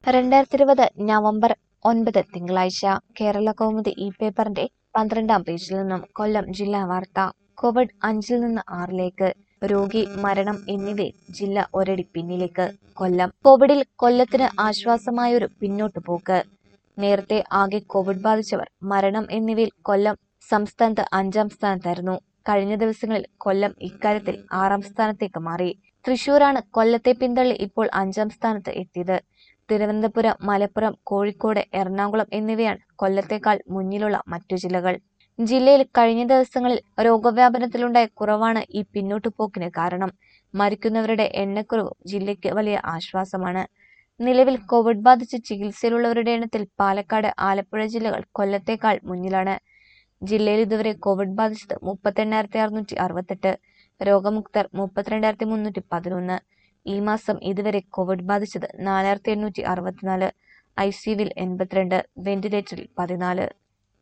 രണ്ടായിരത്തി ഇരുപത് നവംബർ ഒൻപത് തിങ്കളാഴ്ച കേരള കൗമുദി ഈ പേപ്പറിന്റെ പന്ത്രണ്ടാം പേജിൽ നിന്നും കൊല്ലം ജില്ലാ വാർത്ത കോവിഡ് അഞ്ചിൽ നിന്ന് ആറിലേക്ക് രോഗി മരണം എന്നിവയിൽ ജില്ല ഒരടി പിന്നിലേക്ക് കൊല്ലം കോവിഡിൽ കൊല്ലത്തിന് ആശ്വാസമായൊരു പിന്നോട്ടു പോക്ക് നേരത്തെ ആകെ കോവിഡ് ബാധിച്ചവർ മരണം എന്നിവയിൽ കൊല്ലം സംസ്ഥാനത്ത് അഞ്ചാം സ്ഥാനത്തായിരുന്നു കഴിഞ്ഞ ദിവസങ്ങളിൽ കൊല്ലം ഇക്കാര്യത്തിൽ ആറാം സ്ഥാനത്തേക്ക് മാറി തൃശൂരാണ് കൊല്ലത്തെ പിന്തള്ളി ഇപ്പോൾ അഞ്ചാം സ്ഥാനത്ത് എത്തിയത് തിരുവനന്തപുരം മലപ്പുറം കോഴിക്കോട് എറണാകുളം എന്നിവയാണ് കൊല്ലത്തേക്കാൾ മുന്നിലുള്ള മറ്റു ജില്ലകൾ ജില്ലയിൽ കഴിഞ്ഞ ദിവസങ്ങളിൽ രോഗവ്യാപനത്തിലുണ്ടായ കുറവാണ് ഈ പിന്നോട്ടുപോക്കിന് കാരണം മരിക്കുന്നവരുടെ എണ്ണക്കുറവ് ജില്ലയ്ക്ക് വലിയ ആശ്വാസമാണ് നിലവിൽ കോവിഡ് ബാധിച്ച് ചികിത്സയിലുള്ളവരുടെ എണ്ണത്തിൽ പാലക്കാട് ആലപ്പുഴ ജില്ലകൾ കൊല്ലത്തേക്കാൾ മുന്നിലാണ് ജില്ലയിൽ ഇതുവരെ കോവിഡ് ബാധിച്ചത് മുപ്പത്തെണ്ണായിരത്തി അറുന്നൂറ്റി അറുപത്തെട്ട് രോഗമുക്തർ മുപ്പത്തിരണ്ടായിരത്തി മുന്നൂറ്റി പതിനൊന്ന് ഈ മാസം ഇതുവരെ കോവിഡ് ബാധിച്ചത് നാലായിരത്തി എണ്ണൂറ്റി അറുപത്തിനാല് ഐ സിയുവിൽ എൺപത്തിരണ്ട് വെന്റിലേറ്ററിൽ പതിനാല്